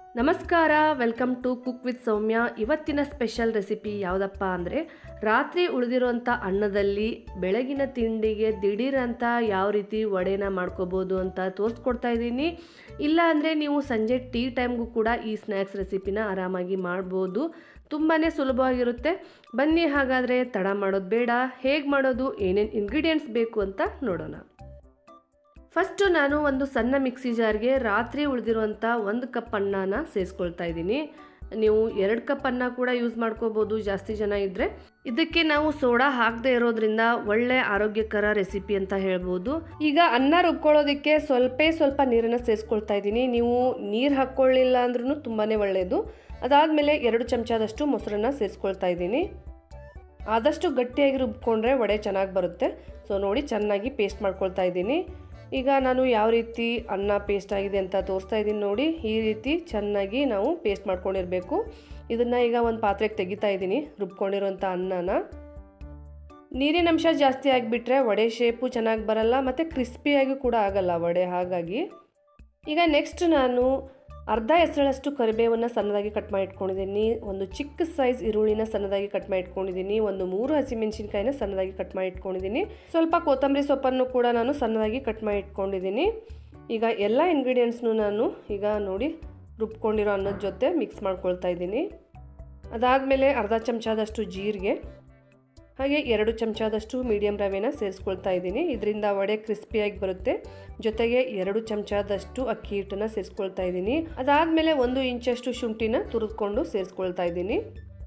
ನಮಸ್ಕಾರ welcome to cook with Soumya ಇವತ್ತಿನ special recipe ಯಾವುದಪ್ಪ ಅಂದರೆ ರಾತ್ರಿ ಉಳಿದಿರೋಂಥ ಅನ್ನದಲ್ಲಿ ಬೆಳಗಿನ ತಿಂಡಿಗೆ ದಿಢೀರ್ ಅಂತ ಯಾವ ರೀತಿ ವಡೆನ ಮಾಡ್ಕೋಬೋದು ಅಂತ ತೋರಿಸ್ಕೊಡ್ತಾ ಇದ್ದೀನಿ ಇಲ್ಲ ಅಂದರೆ ನೀವು ಸಂಜೆ ಟೀ ಟೈಮ್ಗೂ ಕೂಡ ಈ ಸ್ನ್ಯಾಕ್ಸ್ ರೆಸಿಪಿನ ಆರಾಮಾಗಿ ಮಾಡ್ಬೋದು ತುಂಬಾ ಸುಲಭವಾಗಿರುತ್ತೆ ಬನ್ನಿ ಹಾಗಾದರೆ ತಡ ಮಾಡೋದು ಬೇಡ ಹೇಗೆ ಮಾಡೋದು ಏನೇನು ಇಂಗ್ರೀಡಿಯೆಂಟ್ಸ್ ಬೇಕು ಅಂತ ನೋಡೋಣ ಫಸ್ಟು ನಾನು ಒಂದು ಸಣ್ಣ ಮಿಕ್ಸಿ ಜಾರ್ಗೆ ರಾತ್ರಿ ಉಳಿದಿರುವಂಥ ಒಂದು ಕಪ್ ಅನ್ನನ ಸೇರಿಸ್ಕೊಳ್ತಾ ಇದ್ದೀನಿ ನೀವು ಎರಡು ಕಪ್ ಅನ್ನ ಕೂಡ ಯೂಸ್ ಮಾಡ್ಕೋಬೋದು ಜಾಸ್ತಿ ಜನ ಇದ್ದರೆ ಇದಕ್ಕೆ ನಾವು ಸೋಡಾ ಹಾಕದೇ ಇರೋದ್ರಿಂದ ಒಳ್ಳೆ ಆರೋಗ್ಯಕರ ರೆಸಿಪಿ ಅಂತ ಹೇಳ್ಬೋದು ಈಗ ಅನ್ನ ರುಬ್ಕೊಳ್ಳೋದಕ್ಕೆ ಸ್ವಲ್ಪ ಸ್ವಲ್ಪ ನೀರನ್ನು ಸೇರಿಸ್ಕೊಳ್ತಾ ಇದ್ದೀನಿ ನೀವು ನೀರು ಹಾಕ್ಕೊಳ್ಳಿಲ್ಲ ಅಂದ್ರೂ ತುಂಬಾ ಒಳ್ಳೆಯದು ಅದಾದಮೇಲೆ ಎರಡು ಚಮಚದಷ್ಟು ಮೊಸರನ್ನ ಸೇರಿಸ್ಕೊಳ್ತಾ ಇದ್ದೀನಿ ಆದಷ್ಟು ಗಟ್ಟಿಯಾಗಿ ರುಬ್ಕೊಂಡ್ರೆ ವಡೆ ಚೆನ್ನಾಗಿ ಬರುತ್ತೆ ಸೊ ನೋಡಿ ಚೆನ್ನಾಗಿ ಪೇಸ್ಟ್ ಮಾಡ್ಕೊಳ್ತಾ ಇದ್ದೀನಿ ಈಗ ನಾನು ಯಾವ ರೀತಿ ಅನ್ನ ಪೇಸ್ಟ್ ಆಗಿದೆ ಅಂತ ತೋರಿಸ್ತಾ ಇದ್ದೀನಿ ನೋಡಿ ಈ ರೀತಿ ಚೆನ್ನಾಗಿ ನಾವು ಪೇಸ್ಟ್ ಮಾಡ್ಕೊಂಡಿರಬೇಕು ಇದನ್ನು ಈಗ ಒಂದು ಪಾತ್ರೆಗೆ ತೆಗಿತಾ ಇದ್ದೀನಿ ರುಬ್ಕೊಂಡಿರೋಂಥ ಅನ್ನನ ನೀರಿನ ಅಂಶ ಜಾಸ್ತಿ ಆಗಿಬಿಟ್ರೆ ವಡೆ ಶೇಪು ಚೆನ್ನಾಗಿ ಬರಲ್ಲ ಮತ್ತು ಕ್ರಿಸ್ಪಿಯಾಗಿ ಕೂಡ ಆಗಲ್ಲ ವಡೆ ಹಾಗಾಗಿ ಈಗ ನೆಕ್ಸ್ಟ್ ನಾನು ಅರ್ಧ ಹೆಸರಷ್ಟು ಕರಿಬೇವನ್ನು ಸಣ್ಣದಾಗಿ ಕಟ್ ಮಾಡಿ ಇಟ್ಕೊಂಡಿದ್ದೀನಿ ಒಂದು ಚಿಕ್ಕ ಸೈಜ್ ಈರುಳ್ಳಿನ ಸಣ್ಣದಾಗಿ ಕಟ್ ಮಾಡಿ ಇಟ್ಕೊಂಡಿದ್ದೀನಿ ಒಂದು ಮೂರು ಹಸಿಮೆಣಸಿನ್ಕಾಯಿನ ಸಣ್ಣದಾಗಿ ಕಟ್ ಮಾಡಿ ಇಟ್ಕೊಂಡಿದ್ದೀನಿ ಸ್ವಲ್ಪ ಕೊತ್ತಂಬರಿ ಸೊಪ್ಪನ್ನು ಕೂಡ ನಾನು ಸಣ್ಣದಾಗಿ ಕಟ್ ಮಾಡಿ ಇಟ್ಕೊಂಡಿದ್ದೀನಿ ಈಗ ಎಲ್ಲ ಇಂಗ್ರೀಡಿಯೆಂಟ್ಸ್ನು ನಾನು ಈಗ ನೋಡಿ ರುಬ್ಕೊಂಡಿರೋ ಅನ್ನದ ಜೊತೆ ಮಿಕ್ಸ್ ಮಾಡ್ಕೊಳ್ತಾ ಇದ್ದೀನಿ ಅದಾದಮೇಲೆ ಅರ್ಧ ಚಮಚದಷ್ಟು ಜೀರಿಗೆ ಹಾಗೆ ಎರಡು ಚಮಚದಷ್ಟು ಮೀಡಿಯಮ್ ರವೆನ ಸೇರಿಸ್ಕೊಳ್ತಾ ಇದ್ದೀನಿ ಇದರಿಂದ ವಡೆ ಕ್ರಿಸ್ಪಿಯಾಗಿ ಬರುತ್ತೆ ಜೊತೆಗೆ ಎರಡು ಚಮಚದಷ್ಟು ಅಕ್ಕಿ ಹಿಟ್ಟನ್ನು ಸೇರಿಸ್ಕೊಳ್ತಾ ಇದ್ದೀನಿ ಅದಾದಮೇಲೆ ಒಂದು ಇಂಚಷ್ಟು ಶುಂಠಿನ ತುರಿದ್ಕೊಂಡು ಸೇರಿಸ್ಕೊಳ್ತಾ ಇದ್ದೀನಿ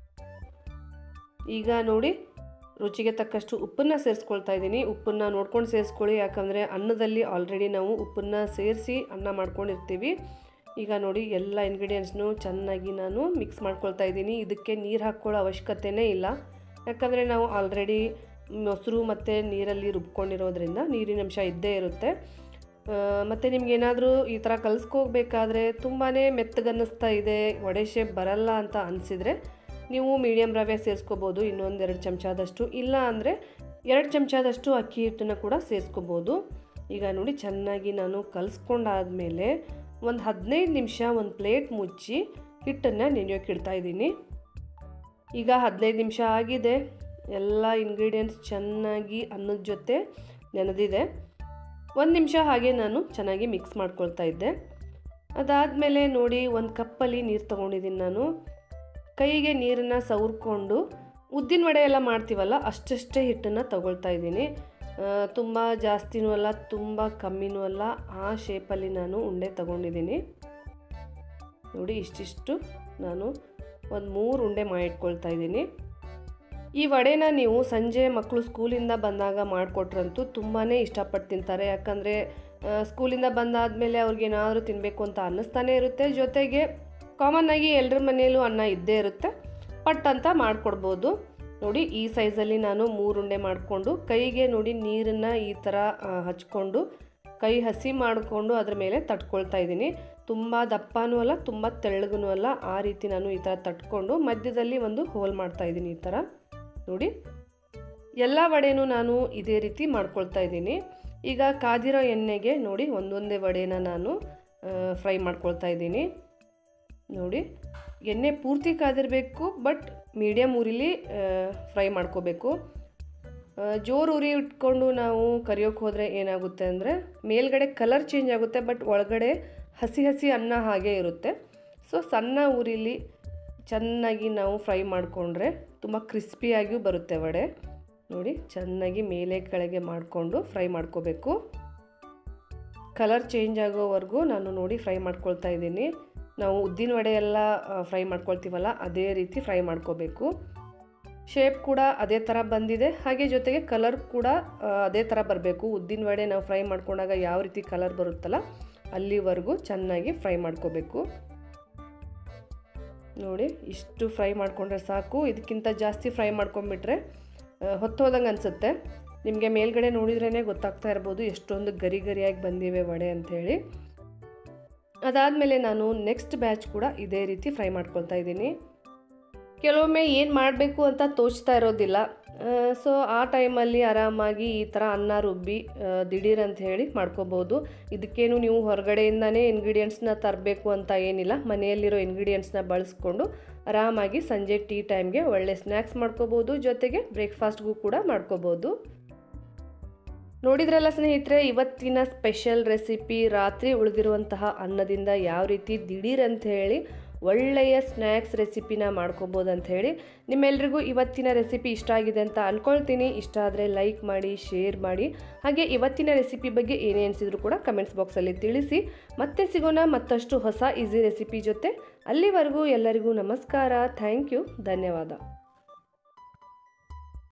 ಈಗ ನೋಡಿ ರುಚಿಗೆ ತಕ್ಕಷ್ಟು ಉಪ್ಪನ್ನು ಸೇರಿಸ್ಕೊಳ್ತಾ ಇದ್ದೀನಿ ಉಪ್ಪನ್ನು ನೋಡ್ಕೊಂಡು ಸೇರಿಸ್ಕೊಳ್ಳಿ ಯಾಕಂದರೆ ಅನ್ನದಲ್ಲಿ ಆಲ್ರೆಡಿ ನಾವು ಉಪ್ಪನ್ನು ಸೇರಿಸಿ ಅನ್ನ ಮಾಡ್ಕೊಂಡಿರ್ತೀವಿ ಈಗ ನೋಡಿ ಎಲ್ಲ ಇಂಗ್ರೀಡಿಯೆಂಟ್ಸ್ನು ಚೆನ್ನಾಗಿ ನಾನು ಮಿಕ್ಸ್ ಮಾಡ್ಕೊಳ್ತಾ ಇದ್ದೀನಿ ಇದಕ್ಕೆ ನೀರು ಹಾಕ್ಕೊಳ್ಳೋ ಅವಶ್ಯಕತೆಯೇ ಇಲ್ಲ ಯಾಕಂದರೆ ನಾವು ಆಲ್ರೆಡಿ ಮೊಸರು ಮತ್ತು ನೀರಲ್ಲಿ ರುಬ್ಕೊಂಡಿರೋದ್ರಿಂದ ನೀರಿನ ಅಂಶ ಇದ್ದೇ ಇರುತ್ತೆ ಮತ್ತು ನಿಮ್ಗೇನಾದರೂ ಈ ಥರ ಕಲಿಸ್ಕೋಬೇಕಾದ್ರೆ ತುಂಬಾ ಮೆತ್ತಗನ್ನಿಸ್ತಾ ಇದೆ ವಡೆ ಶೇಪ್ ಬರಲ್ಲ ಅಂತ ಅನಿಸಿದರೆ ನೀವು ಮೀಡಿಯಮ್ ರವೆ ಸೇರಿಸ್ಕೋಬೋದು ಇನ್ನೊಂದು ಎರಡು ಚಮಚದಷ್ಟು ಇಲ್ಲ ಅಂದರೆ ಎರಡು ಚಮಚದಷ್ಟು ಅಕ್ಕಿ ಹಿಟ್ಟನ್ನು ಕೂಡ ಸೇರಿಸ್ಕೋಬೋದು ಈಗ ನೋಡಿ ಚೆನ್ನಾಗಿ ನಾನು ಕಲಿಸ್ಕೊಂಡಾದಮೇಲೆ ಒಂದು ಹದಿನೈದು ನಿಮಿಷ ಒಂದು ಪ್ಲೇಟ್ ಮುಚ್ಚಿ ಹಿಟ್ಟನ್ನು ನೆನೆಯೋಕೆ ಇಡ್ತಾ ಇದ್ದೀನಿ ಈಗ ಹದಿನೈದು ನಿಮಿಷ ಆಗಿದೆ ಎಲ್ಲ ಇಂಗ್ರೀಡಿಯೆಂಟ್ಸ್ ಚೆನ್ನಾಗಿ ಅನ್ನದ ಜೊತೆ ನೆನೆದಿದೆ ಒಂದು ನಿಮಿಷ ಹಾಗೆ ನಾನು ಚೆನ್ನಾಗಿ ಮಿಕ್ಸ್ ಮಾಡ್ಕೊಳ್ತಾ ಇದ್ದೆ ಅದಾದಮೇಲೆ ನೋಡಿ ಒಂದು ಕಪ್ಪಲ್ಲಿ ನೀರು ತೊಗೊಂಡಿದ್ದೀನಿ ನಾನು ಕೈಗೆ ನೀರನ್ನು ಸವರ್ಕೊಂಡು ಉದ್ದಿನ ವಡೆ ಎಲ್ಲ ಮಾಡ್ತೀವಲ್ಲ ಅಷ್ಟಷ್ಟೇ ಹಿಟ್ಟನ್ನು ತಗೊಳ್ತಾ ಇದ್ದೀನಿ ತುಂಬ ಜಾಸ್ತಿನೂ ಅಲ್ಲ ತುಂಬ ಕಮ್ಮಿನೂ ಅಲ್ಲ ಆ ಶೇಪಲ್ಲಿ ನಾನು ಉಂಡೆ ತಗೊಂಡಿದ್ದೀನಿ ನೋಡಿ ಇಷ್ಟಿಷ್ಟು ನಾನು ಒಂದು ಮೂರು ಉಂಡೆ ಮಾಡಿಟ್ಕೊಳ್ತಾ ಇದ್ದೀನಿ ಈ ವಡೆನ ನೀವು ಸಂಜೆ ಮಕ್ಕಳು ಸ್ಕೂಲಿಂದ ಬಂದಾಗ ಮಾಡಿಕೊಟ್ರಂತೂ ತುಂಬಾ ಇಷ್ಟಪಟ್ಟು ತಿಂತಾರೆ ಯಾಕಂದರೆ ಸ್ಕೂಲಿಂದ ಬಂದಾದಮೇಲೆ ಅವ್ರಿಗೇನಾದರೂ ತಿನ್ನಬೇಕು ಅಂತ ಅನ್ನಿಸ್ತಾನೆ ಇರುತ್ತೆ ಜೊತೆಗೆ ಕಾಮನ್ನಾಗಿ ಎಲ್ಲರ ಮನೆಯಲ್ಲೂ ಅನ್ನ ಇದ್ದೇ ಇರುತ್ತೆ ಪಟ್ ಅಂತ ಮಾಡಿಕೊಡ್ಬೋದು ನೋಡಿ ಈ ಸೈಜಲ್ಲಿ ನಾನು ಮೂರು ಉಂಡೆ ಮಾಡಿಕೊಂಡು ಕೈಗೆ ನೋಡಿ ನೀರನ್ನು ಈ ಥರ ಹಚ್ಕೊಂಡು ಕೈ ಹಸಿ ಮಾಡಿಕೊಂಡು ಅದ್ರ ಮೇಲೆ ತಟ್ಕೊಳ್ತಾ ಇದ್ದೀನಿ ತುಂಬ ದಪ್ಪನೂ ಅಲ್ಲ ತುಂಬ ತೆಳ್ಳಗೂ ಅಲ್ಲ ಆ ರೀತಿ ನಾನು ಈ ಥರ ತಟ್ಕೊಂಡು ಮಧ್ಯದಲ್ಲಿ ಒಂದು ಹೋಲ್ ಮಾಡ್ತಾ ಇದ್ದೀನಿ ಈ ಥರ ನೋಡಿ ಎಲ್ಲ ವಡೆನೂ ನಾನು ಇದೇ ರೀತಿ ಮಾಡ್ಕೊಳ್ತಾ ಇದ್ದೀನಿ ಈಗ ಕಾದಿರೋ ಎಣ್ಣೆಗೆ ನೋಡಿ ಒಂದೊಂದೇ ವಡೆನ ನಾನು ಫ್ರೈ ಮಾಡ್ಕೊಳ್ತಾ ಇದ್ದೀನಿ ನೋಡಿ ಎಣ್ಣೆ ಪೂರ್ತಿ ಕಾದಿರಬೇಕು ಬಟ್ ಮೀಡಿಯಮ್ ಉರಿಲಿ ಫ್ರೈ ಮಾಡ್ಕೋಬೇಕು ಜೋರು ಉರಿ ಇಟ್ಕೊಂಡು ನಾವು ಕರಿಯೋಕೆ ಹೋದರೆ ಏನಾಗುತ್ತೆ ಅಂದರೆ ಮೇಲ್ಗಡೆ ಕಲರ್ ಚೇಂಜ್ ಆಗುತ್ತೆ ಬಟ್ ಒಳಗಡೆ ಹಸಿ ಹಸಿ ಅನ್ನ ಹಾಗೆ ಇರುತ್ತೆ ಸೊ ಸಣ್ಣ ಉರಿಲಿ ಚೆನ್ನಾಗಿ ನಾವು ಫ್ರೈ ಮಾಡಿಕೊಂಡ್ರೆ ತುಂಬ ಕ್ರಿಸ್ಪಿಯಾಗಿಯೂ ಬರುತ್ತೆ ವಡೆ ನೋಡಿ ಚೆನ್ನಾಗಿ ಮೇಲೆ ಕೆಳಗೆ ಮಾಡಿಕೊಂಡು ಫ್ರೈ ಮಾಡ್ಕೋಬೇಕು ಕಲರ್ ಚೇಂಜ್ ಆಗೋವರೆಗೂ ನಾನು ನೋಡಿ ಫ್ರೈ ಮಾಡ್ಕೊಳ್ತಾ ಇದ್ದೀನಿ ನಾವು ಉದ್ದಿನ ವಡೆ ಎಲ್ಲ ಫ್ರೈ ಮಾಡ್ಕೊಳ್ತೀವಲ್ಲ ಅದೇ ರೀತಿ ಫ್ರೈ ಮಾಡ್ಕೋಬೇಕು ಶೇಪ್ ಕೂಡ ಅದೇ ಥರ ಬಂದಿದೆ ಹಾಗೆ ಜೊತೆಗೆ ಕಲರ್ ಕೂಡ ಅದೇ ಥರ ಬರಬೇಕು ಉದ್ದಿನ ವಡೆ ನಾವು ಫ್ರೈ ಮಾಡ್ಕೊಂಡಾಗ ಯಾವ ರೀತಿ ಕಲರ್ ಬರುತ್ತಲ್ಲ ಅಲ್ಲಿವರೆಗೂ ಚೆನ್ನಾಗಿ ಫ್ರೈ ಮಾಡ್ಕೋಬೇಕು ನೋಡಿ ಇಷ್ಟು ಫ್ರೈ ಮಾಡಿಕೊಂಡ್ರೆ ಸಾಕು ಇದಕ್ಕಿಂತ ಜಾಸ್ತಿ ಫ್ರೈ ಮಾಡ್ಕೊಂಬಿಟ್ರೆ ಹೊತ್ತೋದಂಗೆ ಅನಿಸುತ್ತೆ ನಿಮಗೆ ಮೇಲ್ಗಡೆ ನೋಡಿದ್ರೇ ಗೊತ್ತಾಗ್ತಾ ಇರ್ಬೋದು ಎಷ್ಟೊಂದು ಗರಿ ಗರಿಯಾಗಿ ಬಂದಿವೆ ವಡೆ ಅಂಥೇಳಿ ಅದಾದಮೇಲೆ ನಾನು ನೆಕ್ಸ್ಟ್ ಬ್ಯಾಚ್ ಕೂಡ ಇದೇ ರೀತಿ ಫ್ರೈ ಮಾಡ್ಕೊಳ್ತಾ ಇದ್ದೀನಿ ಕೆಲವೊಮ್ಮೆ ಏನು ಮಾಡಬೇಕು ಅಂತ ತೋಚ್ತಾ ಇರೋದಿಲ್ಲ ಸೊ ಆ ಟೈಮಲ್ಲಿ ಆರಾಮಾಗಿ ಈ ಥರ ಅನ್ನ ರುಬ್ಬಿ ಆ, ದಿಢೀರ್ ಅಂತ ಹೇಳಿ ಮಾಡ್ಕೋಬೋದು ಇದಕ್ಕೇನು ನೀವು ಹೊರಗಡೆಯಿಂದನೇ ಇಂಗ್ರೀಡಿಯೆಂಟ್ಸ್ನ ತರಬೇಕು ಅಂತ ಏನಿಲ್ಲ ಮನೆಯಲ್ಲಿರೋ ಇಂಗ್ರೀಡಿಯೆಂಟ್ಸ್ನ ಬಳಸ್ಕೊಂಡು ಆರಾಮಾಗಿ ಸಂಜೆ ಟೀ ಟೈಮ್ಗೆ ಒಳ್ಳೆ ಸ್ನ್ಯಾಕ್ಸ್ ಮಾಡ್ಕೋಬೋದು ಜೊತೆಗೆ ಬ್ರೇಕ್ಫಾಸ್ಟ್ಗೂ ಕೂಡ ಮಾಡ್ಕೋಬೋದು ನೋಡಿದ್ರಲ್ಲ ಸ್ನೇಹಿತರೆ ಇವತ್ತಿನ ಸ್ಪೆಷಲ್ ರೆಸಿಪಿ ರಾತ್ರಿ ಉಳಿದಿರುವಂತಹ ಅನ್ನದಿಂದ ಯಾವ ರೀತಿ ದಿಢೀರ್ ಅಂತ ಹೇಳಿ ಒಳ್ಳೆಯ ಸ್ನ್ಯಾಕ್ಸ್ ರೆಸಿಪಿನ ಮಾಡ್ಕೋಬೋದು ಅಂತ ಹೇಳಿ ನಿಮ್ಮೆಲ್ರಿಗೂ ಇವತ್ತಿನ ರೆಸಿಪಿ ಇಷ್ಟ ಆಗಿದೆ ಅಂತ ಅಂದ್ಕೊಳ್ತೀನಿ ಇಷ್ಟ ಆದರೆ ಲೈಕ್ ಮಾಡಿ ಶೇರ್ ಮಾಡಿ ಹಾಗೆ ಇವತ್ತಿನ ರೆಸಿಪಿ ಬಗ್ಗೆ ಏನೇ ಅನಿಸಿದ್ರು ಕೂಡ ಕಮೆಂಟ್ಸ್ ಬಾಕ್ಸಲ್ಲಿ ತಿಳಿಸಿ ಮತ್ತೆ ಸಿಗೋಣ ಮತ್ತಷ್ಟು ಹೊಸ ಈಸಿ ರೆಸಿಪಿ ಜೊತೆ ಅಲ್ಲಿವರೆಗೂ ಎಲ್ಲರಿಗೂ ನಮಸ್ಕಾರ ಥ್ಯಾಂಕ್ ಯು ಧನ್ಯವಾದ